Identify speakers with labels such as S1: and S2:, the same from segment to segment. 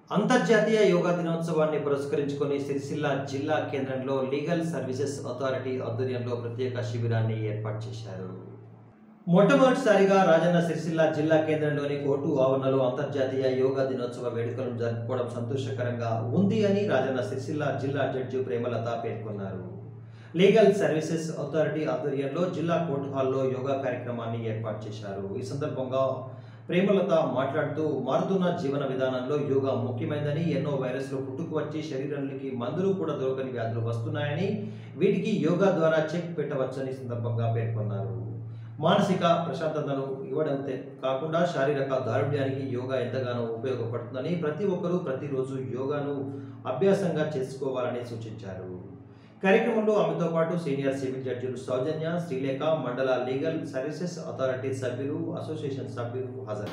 S1: అంతర్జాతీయ యోగా దినోత్సవాన్ని పురస్కరించుకొని సిరిసిల్ల జిల్లా కేంద్రంలో లీగల్ సర్వీసెస్ అథారిటీ ఆధ్వర్యంలో ప్రత్యేక శిబిరాన్ని ఏర్పాటు చేశారు మొట్టమొదటిసారిగా రాజన్న సిరిసిల్ల జిల్లా కేంద్రంలోని కోర్టు ఆవరణలో అంతర్జాతీయ యోగా దినోత్సవ వేడుకలను జరుపుకోవడం సంతోషకరంగా ఉంది అని రాజన్న సిరిసిల్ల జిల్లా జడ్జి ప్రేమలత పేర్కొన్నారు లీగల్ సర్వీసెస్ అథారిటీ ఆధ్వర్యంలో జిల్లా కోర్టు హాల్లో యోగా కార్యక్రమాన్ని ఏర్పాటు చేశారు ఈ సందర్భంగా ప్రేమలత మాట్లాడుతూ మారుతున్న జీవన విధానంలో యోగా ముఖ్యమైనదని ఎన్నో వైరస్లు పుట్టుకు వచ్చి శరీరానికి మందులు కూడా దొరకని వ్యాధులు వస్తున్నాయని వీటికి యోగా ద్వారా చెక్ పెట్టవచ్చని సందర్భంగా పేర్కొన్నారు మానసిక ప్రశాంతతను ఇవ్వడంతే కాకుండా శారీరక దారుణ్యానికి యోగా ఎంతగానో ఉపయోగపడుతుందని ప్రతి ఒక్కరూ ప్రతిరోజు యోగాను అభ్యాసంగా చేసుకోవాలని సూచించారు కార్యక్రమంలో ఆమెతో పాటు సీనియర్ సివిల్ జడ్జిలు సౌజన్య శ్రీలేఖ మండల లీగల్ సర్వీసెస్ అథారిటీ సభ్యులు అసోసియేషన్ సభ్యులు హాజరు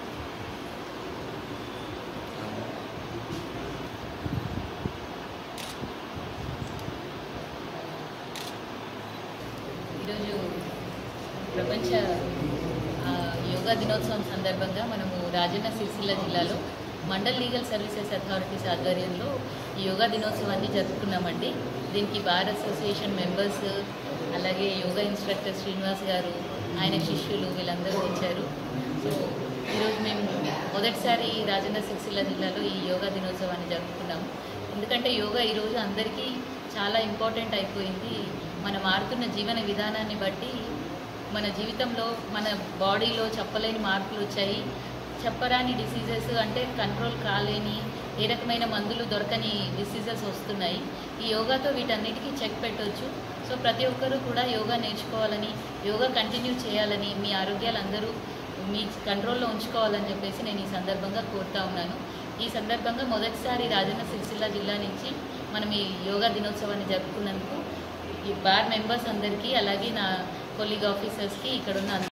S2: ఈరోజు ప్రపంచ ఆ, యోగా దినోత్సవం సందర్భంగా మనము రాజన్న సిరిసిల్ల జిల్లాలో మండల్ లీగల్ సర్వీసెస్ అథారిటీస్ ఆధ్వర్యంలో ఈ యోగా దినోత్సవాన్ని జరుపుకున్నామండి దీనికి బార్ అసోసియేషన్ మెంబర్స్ అలాగే యోగా ఇన్స్ట్రక్టర్ శ్రీనివాస్ గారు ఆయన శిష్యులు వీళ్ళందరూ వచ్చారు సో ఈరోజు మేము మొదటిసారి ఈ రాజన్న సిరిసిల్ల జిల్లాలో ఈ యోగా దినోత్సవాన్ని జరుపుకున్నాము ఎందుకంటే యోగా ఈరోజు అందరికీ చాలా ఇంపార్టెంట్ అయిపోయింది మన మారుతున్న జీవన విధానాన్ని బట్టి మన జీవితంలో మన బాడీలో చెప్పలేని మార్పులు వచ్చాయి చెప్పరాని డిసీజెస్ అంటే కంట్రోల్ కాలేని ఏ రకమైన మందులు దొరకని డిసీజెస్ వస్తున్నాయి ఈ యోగాతో వీటన్నిటికీ చెక్ పెట్టవచ్చు సో ప్రతి ఒక్కరూ కూడా యోగా నేర్చుకోవాలని యోగా కంటిన్యూ చేయాలని మీ ఆరోగ్యాలు అందరూ మీ కంట్రోల్లో ఉంచుకోవాలని చెప్పేసి నేను ఈ సందర్భంగా కోరుతా ఉన్నాను ఈ సందర్భంగా మొదటిసారి రాజన్న సిరిసిల్ల జిల్లా నుంచి మనం ఈ యోగా దినోత్సవాన్ని జరుపుకున్నందుకు ఈ బార్ మెంబర్స్ అందరికీ అలాగే నా కొలీగ్ ఆఫీసర్స్కి ఇక్కడ ఉన్న